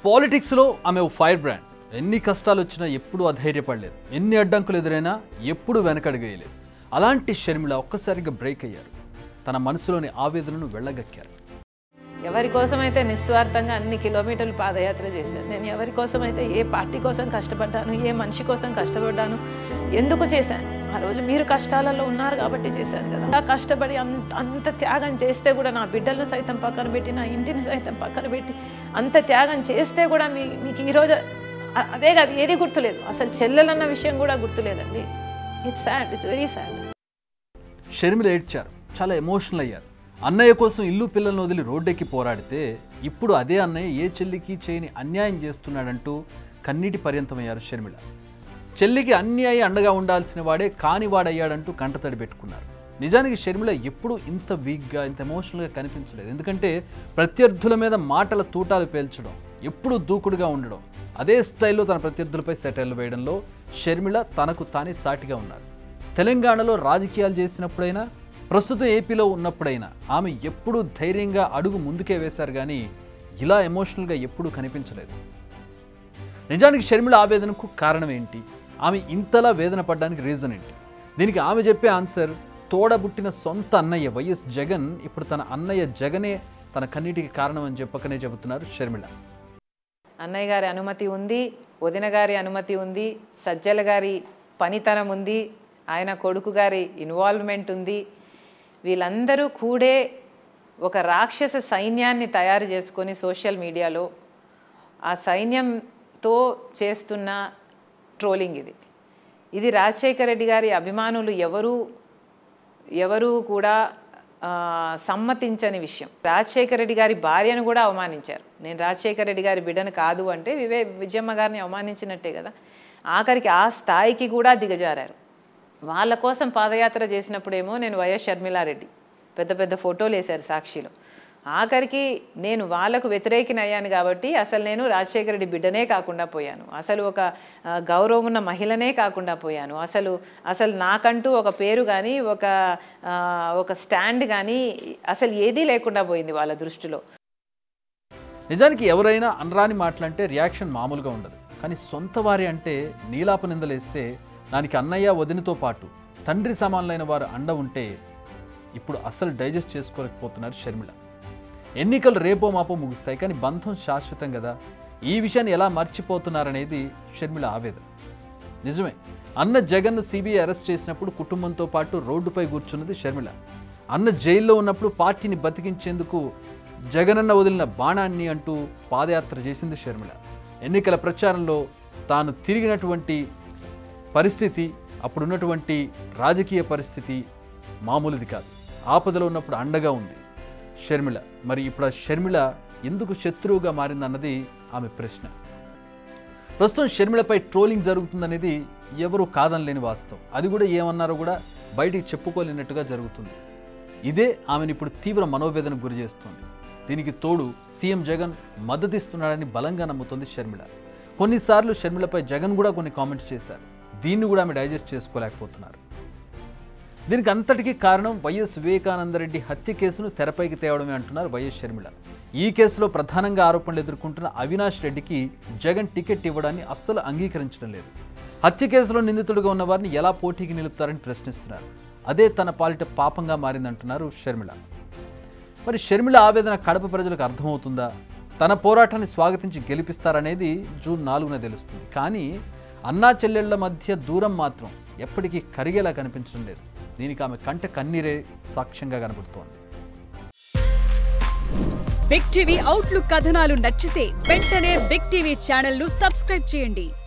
పాలిటిక్స్లో ఆమె ఓ fire brand ఎన్ని కష్టాలు వచ్చినా ఎప్పుడూ అధైర్యపడలేదు ఎన్ని అడ్డంకులు ఎదురైనా ఎప్పుడూ వెనకడుగేయలేదు అలాంటి షర్మిల ఒక్కసారిగా బ్రేక్ అయ్యారు తన మనసులోని ఆవేదనను వెళ్ళగక్కారు ఎవరి కోసమైతే నిస్వార్థంగా అన్ని కిలోమీటర్లు పాదయాత్ర చేశాను నేను ఎవరి కోసమైతే ఏ పార్టీ కోసం కష్టపడ్డాను ఏ మనిషి కోసం కష్టపడ్డాను ఎందుకు చేశాను ఆ రోజు మీరు కష్టాలలో ఉన్నారు కాబట్టి చేశాను కదా అలా కష్టపడి అంత అంత త్యాగం చేస్తే కూడా నా బిడ్డలను సైతం పక్కన పెట్టి నా ఇంటిని సైతం పక్కన పెట్టి అంత త్యాగం చేస్తే కూడా మీ మీకు ఈరోజు అ- అదే కాదు ఏది గుర్తులేదు అసలు చెల్లెలన్న విషయం కూడా గుర్తులేదండి it's sad it's very sad Sharmila ఏడ్చారు చాలా ఎమోషనల్ అయ్యారు అన్నయ్య కోసం ఇల్లు పిల్లలను వదిలి రోడ్డెక్కి పోరాడితే ఇప్పుడు అదే అన్నయ్య ఏ చెల్లికి చేయని అన్యాయం చేస్తున్నాడంటూ కన్నీటి పర్యంతమయ్యారు షర్మిల చెల్లికి అన్ని అయి అండగా ఉండాల్సిన వాడే కానివాడయ్యాడంటూ కంటతడి పెట్టుకున్నారు నిజానికి షర్మిల ఎప్పుడూ ఇంత వీక్గా ఇంత ఎమోషనల్గా కనిపించలేదు ఎందుకంటే ప్రత్యర్థుల మీద మాటల తూటాలు పేల్చడం ఎప్పుడూ దూకుడుగా ఉండడం అదే స్టైల్లో తన ప్రత్యర్థులపై సెటైర్లు వేయడంలో షర్మిల తనకు తానే సాటిగా ఉన్నారు తెలంగాణలో రాజకీయాలు చేసినప్పుడైనా ప్రస్తుతం ఏపీలో ఉన్నప్పుడైనా ఆమె ఎప్పుడూ ధైర్యంగా అడుగు ముందుకే వేశారు కానీ ఇలా ఎమోషనల్గా ఎప్పుడూ కనిపించలేదు నిజానికి షర్మిల ఆవేదనకు కారణం ఏంటి ఆమె ఇంతలా వేదన పడడానికి రీజన్ ఏంటి దీనికి ఆమె చెప్పే ఆన్సర్ తోడబుట్టిన సొంత అన్నయ్య వైఎస్ జగన్ ఇప్పుడు తన అన్నయ్య జగనే తన కన్నీటికి కారణం అని చెప్పకనే చెబుతున్నారు షర్మిల అన్నయ్య గారి అనుమతి ఉంది వదిన గారి అనుమతి ఉంది సజ్జల గారి పనితనం ఉంది ఆయన కొడుకు గారి ఇన్వాల్వ్మెంట్ ఉంది వీళ్ళందరూ కూడే ఒక రాక్షస సైన్యాన్ని తయారు చేసుకొని సోషల్ మీడియాలో ఆ సైన్యంతో చేస్తున్న ట్రోలింగ్ ఇది ఇది రాజశేఖర రెడ్డి గారి అభిమానులు ఎవరు ఎవరు కూడా ఆ, సమ్మతించని విషయం రాజశేఖర రెడ్డి గారి భార్యను కూడా అవమానించారు నేను రాజశేఖర రెడ్డి గారి బిడ్డను కాదు అంటే వివే విజయమ్మ గారిని అవమానించినట్టే కదా ఆఖరికి ఆ స్థాయికి కూడా దిగజారారు వాళ్ళ కోసం పాదయాత్ర చేసినప్పుడేమో నేను వైఎస్ షర్మిలారెడ్డి పెద్ద పెద్ద ఫోటోలు వేశారు సాక్షిలో ఆఖరికి నేను వాళ్ళకు వ్యతిరేకిని అయ్యాను కాబట్టి అసలు నేను రాజశేఖర రెడ్డి బిడ్డనే కాకుండా పోయాను అసలు ఒక ఆ, గౌరవం ఉన్న మహిళనే కాకుండా పోయాను అసలు అసలు నాకంటూ ఒక పేరు కానీ ఒక ఆ, ఒక స్టాండ్ కానీ అసలు ఏదీ లేకుండా పోయింది వాళ్ళ దృష్టిలో నిజానికి ఎవరైనా అనరాని మాటలంటే రియాక్షన్ మామూలుగా ఉండదు కానీ సొంత వారి అంటే నీలాప నిందలేస్తే దానికి అన్నయ్య వదినతో పాటు తండ్రి సమానులైన వారు అండ ఉంటే ఇప్పుడు అసలు డైజెస్ట్ చేసుకోలేకపోతున్నారు షర్మిల ఎన్నికలు రేపో మాపో ముగుస్తాయి కానీ బంధం శాశ్వతం కదా ఈ విషయాన్ని ఎలా మర్చిపోతున్నారనేది షర్మిల ఆవేదన నిజమే అన్న జగన్ను సిబిఐ అరెస్ట్ చేసినప్పుడు కుటుంబంతో పాటు రోడ్డుపై కూర్చున్నది షర్మిల అన్న జైల్లో ఉన్నప్పుడు పార్టీని బతికించేందుకు జగనన్న వదిలిన బాణాన్ని అంటూ పాదయాత్ర చేసింది షర్మిల ఎన్నికల ప్రచారంలో తాను తిరిగినటువంటి పరిస్థితి అప్పుడున్నటువంటి రాజకీయ పరిస్థితి మామూలుది కాదు ఆపదలో ఉన్నప్పుడు అండగా ఉంది షర్మిల మరి ఇప్పుడు ఆ షర్మిల ఎందుకు శత్రువుగా మారిందన్నది ఆమె ప్రశ్న ప్రస్తుతం షర్మిలపై ట్రోలింగ్ జరుగుతుందనేది ఎవరు కాదనలేని వాస్తవం అది కూడా ఏమన్నారో కూడా బయటికి చెప్పుకోలేనట్టుగా జరుగుతుంది ఇదే ఆమెను ఇప్పుడు తీవ్ర మనోవేదనకు గురి చేస్తుంది దీనికి తోడు సీఎం జగన్ మద్దతిస్తున్నాడని బలంగా నమ్ముతోంది షర్మిల కొన్నిసార్లు షర్మిలపై జగన్ కూడా కొన్ని కామెంట్స్ చేశారు దీన్ని కూడా ఆమె డైజెస్ట్ చేసుకోలేకపోతున్నారు దీనికి అంతటికీ కారణం వైఎస్ వివేకానందరెడ్డి హత్య కేసును తెరపైకి తేవడమే అంటున్నారు వైఎస్ షర్మిల ఈ కేసులో ప్రధానంగా ఆరోపణలు ఎదుర్కొంటున్న అవినాష్ రెడ్డికి జగన్ టికెట్ ఇవ్వడాన్ని అస్సలు అంగీకరించడం లేదు హత్య కేసులో నిందితుడిగా ఉన్న వారిని ఎలా పోటీకి నిలుపుతారని ప్రశ్నిస్తున్నారు అదే తన పాలిట పాపంగా మారిందంటున్నారు షర్మిల మరి షర్మిల ఆవేదన కడప ప్రజలకు అర్థమవుతుందా తన పోరాటాన్ని స్వాగతించి గెలిపిస్తారనేది జూన్ నాలుగున తెలుస్తుంది కానీ అన్నా చెల్లెళ్ల మధ్య దూరం మాత్రం ఎప్పటికీ కరిగేలా కనిపించడం లేదు దీనికి ఆమె కంట కన్నీరే సాక్ష్యంగా కనబడుతోంది బిగ్ టీవీ అవుట్లుక్ కథనాలు నచ్చితే వెంటనే బిగ్ టీవీ ఛానల్ ను సబ్స్క్రైబ్ చేయండి